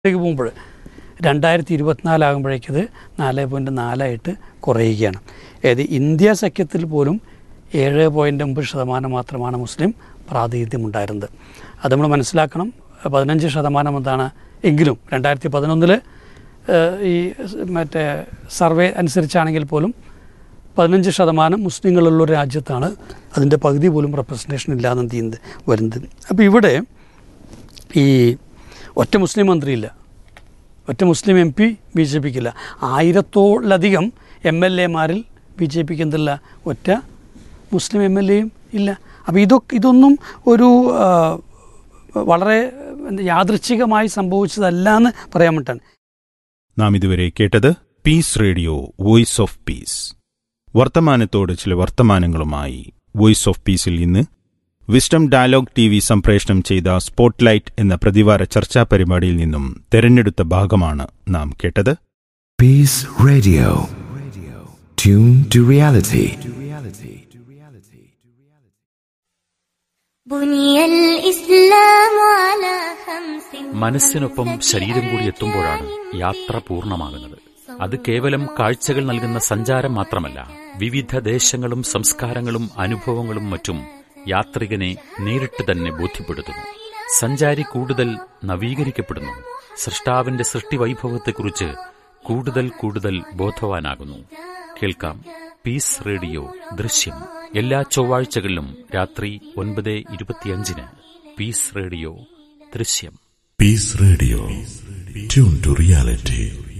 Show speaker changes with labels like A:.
A: ലേക്ക് പോകുമ്പോൾ രണ്ടായിരത്തി ഇരുപത്തിനാലാകുമ്പോഴേക്കത് നാല് പോയിൻറ്റ് നാലായിട്ട് കുറയുകയാണ് അതായത് ഇന്ത്യ സഖ്യത്തിൽ പോലും ഏഴ് പോയിൻറ്റ് ഒമ്പത് ശതമാനം മാത്രമാണ് മുസ്ലിം പ്രാതിനിധ്യമുണ്ടായിരുന്നത് അത് നമ്മൾ മനസ്സിലാക്കണം പതിനഞ്ച് ശതമാനം എന്താണ് എങ്കിലും രണ്ടായിരത്തി പതിനൊന്നിൽ ഈ മറ്റേ സർവേ അനുസരിച്ചാണെങ്കിൽ പോലും പതിനഞ്ച് ശതമാനം മുസ്ലിങ്ങളുള്ള ഒരു രാജ്യത്താണ് അതിൻ്റെ പകുതി പോലും റെപ്രസെൻറ്റേഷൻ ഇല്ലാതെ എന്ത് ചെയ്യുന്നത് വരുന്നത് അപ്പോൾ ഇവിടെ ഈ ഒറ്റ മുസ്ലിം മന്ത്രിയില്ല ഒറ്റ മുസ്ലിം എം പി ബി ജെ പിക്കില്ല ആയിരത്തോളധികം എം എൽ എമാരിൽ ബി ജെ പിക്ക് എന്തില്ല ഒറ്റ മുസ്ലിം എം എൽ എയും ഇല്ല അപ്പോൾ ഇതൊക്കെ ഇതൊന്നും ഒരു ആ, വളരെ എന്താ യാദൃച്ഛികമായി സംഭവിച്ചതല്ല എന്ന് പറയാൻ പറ്റാണ്
B: നാം ഇതുവരെ കേട്ടത് peace radio voice of peace വർത്തമാനത്തോട് ചില വർത്തമാനങ്ങളുമായി വോയിസ് ഓഫ് പീസിൽ ഇന്ന് വിസ്ഡം ഡയലോഗ് ടി വി സംപ്രേഷണം ചെയ്ത സ്പോട്ട്ലൈറ്റ് എന്ന പ്രതിവാര ചർച്ചാ പരിപാടിയിൽ നിന്നും തെരഞ്ഞെടുത്ത ഭാഗമാണ് നാം കേട്ടത്
C: Peace Radio. Tune to reality.
D: بني الإسلام على خمس
E: മനസ്സിനൊപ്പം ശരീരം കൂടി എത്തുമ്പോഴാണ് യാത്ര പൂർണ്ണമാകുന്നത് അത് കേവലം കാഴ്ചകൾ നൽകുന്ന സഞ്ചാരം മാത്രമല്ല വിവിധ ദേശങ്ങളും സംസ്കാരങ്ങളും അനുഭവങ്ങളും മറ്റും യാത്രികനെ നേരിട്ട് തന്നെ ബോധ്യപ്പെടുത്തുന്നു സഞ്ചാരി കൂടുതൽ നവീകരിക്കപ്പെടുന്നു സൃഷ്ടാവിന്റെ സൃഷ്ടിവൈഭവത്തെക്കുറിച്ച് കൂടുതൽ കൂടുതൽ ബോധവാനാകുന്നു കേൾക്കാം പീസ് റേഡിയോ ദൃശ്യം എല്ലാ ചൊവ്വാഴ്ചകളിലും രാത്രി ഒൻപത് ഇരുപത്തിയഞ്ചിന് പീസ് റേഡിയോ ദൃശ്യം
F: Peace Radio. Tune to reality.